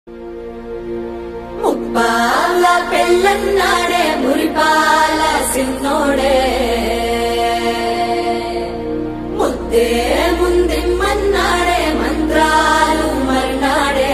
ముప్పాల పెళ్ళన్నాడే మురిపాల సిన్నోడే ముద్దే ముందిమ్మన్నాడే మంత్రాలు మర్నాడే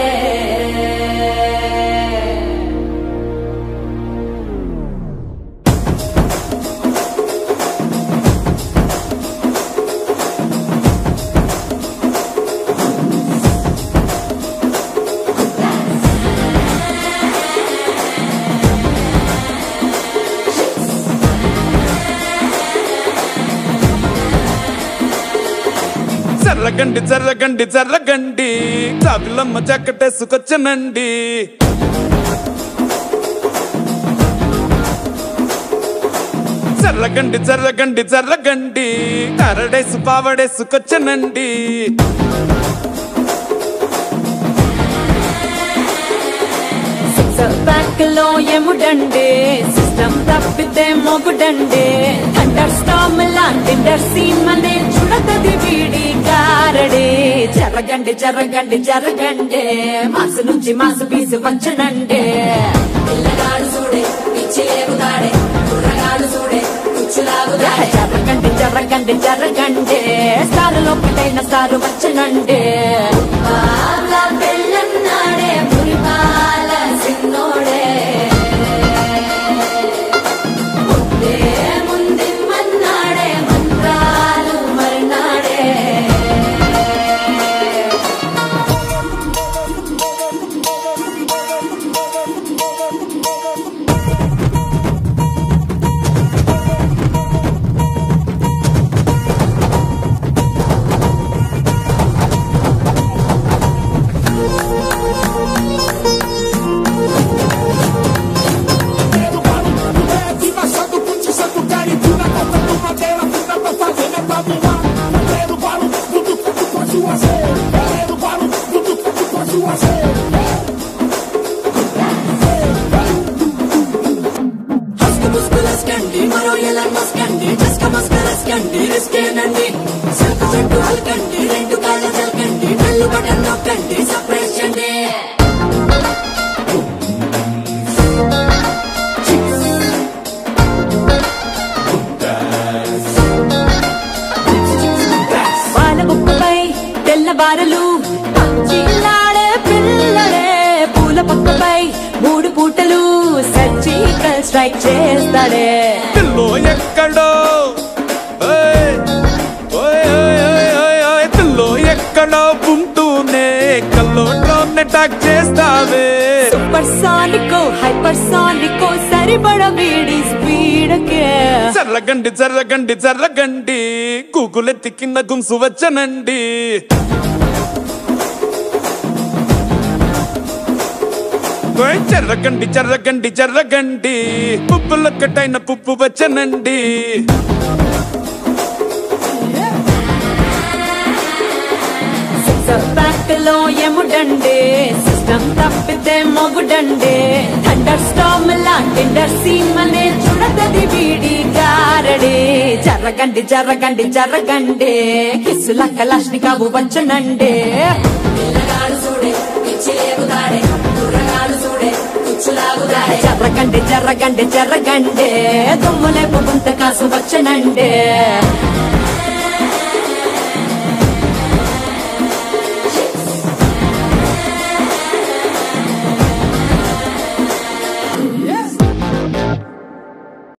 చర్రగండి చర్రగండి చర్రగండి కాపులమ్మ చక్కటేసుకొచ్చనండి చర్రగండి చర్రగండి చర్రగండి కరడేసు పావడేసుకొచ్చనండి సిక్స్ ప్యాక్ లో ఎముడండే సిస్టమ్ తప్పితే మొగుడండే థండర్ స్టామ్ లాంటి సీమనే చుడతది వీడి గారడే జరగండి జరగండి జరగండే మాసు నుంచి మాసు పీసు వంచనండే పిల్లగాడు చూడే పిచ్చి లేగుతాడే కుర్రగాడు చూడే కుచ్చులాగుతాడే జరగండి జరగండి జరగండే స్టారులో ఒకటైన స్టారు వచ్చనండే బాల పెళ్ళన్నాడే మురిపాల సిన్నోడే ముద్దే ముందిమ్మన్నాడే మంత్రాలు మర్నాడే Viva Santo Puti, Santo Carituna, conta do madeira, funda pra fazer, né, pra voar. Galera, balo, tudo que tu pode fazer. Galera, balo, tudo que tu pode fazer. హస్కు ముస్కులస్కండి మరో ఎలా మస్కండి జస్క మస్కరస్కండి రిస్కేనండి సెల్ఫ్ సెంటు అల్కండి రెండు కాళ్ళ చల్కండి నల్లు button నొక్కండి suppress చేయండి వాన బుక్కపై తెల్లవారలు పచ్చిలాడే పిల్లడే పూల పక్కపై మూడు పూటలు సర్జికల్ స్ట్రైక్ చేస్తాడే పిల్లో ఎక్కడో ఓయ్, ఓయ్, ఓయ్, ఓయ్, ఓయ్, ఓయ్, పిల్లో ఎక్కడో ఉంటూనే కల్లో డ్రోన్ అటాక్ చేస్తావే సూపర్ సానికో హైపర్ సానికో సరిపడ వీడి స్పీడ్కే చర్రగండి చర్రగండి చర్రగండి కూకులెత్తి కింద గుంసు వచ్చనండి ఓయ్ చర్రగండి చర్రగండి చర్రగండి పుప్పులొక్కటైన పుప్పు వచ్చనండి సిక్స్ ప్యాక్ లో ఎముడండే సిస్టమ్ తప్పితే మొగుడండే థండర్ స్టామ్ లాంటి సీమనే చూడతది వీడి గారడే జరగండి జరగండి జరగండి కిస్సుల కలాష్ని కావు వచ్చనండే పిల్లగాడు చూడే పిచ్చి లేగుతాడే కుర్రగాడు చూడే కుచ్చులాగుతాడే జరగండి జరగండి జరగండి దుమ్ములేపు గుంత కాసు వచ్చనండే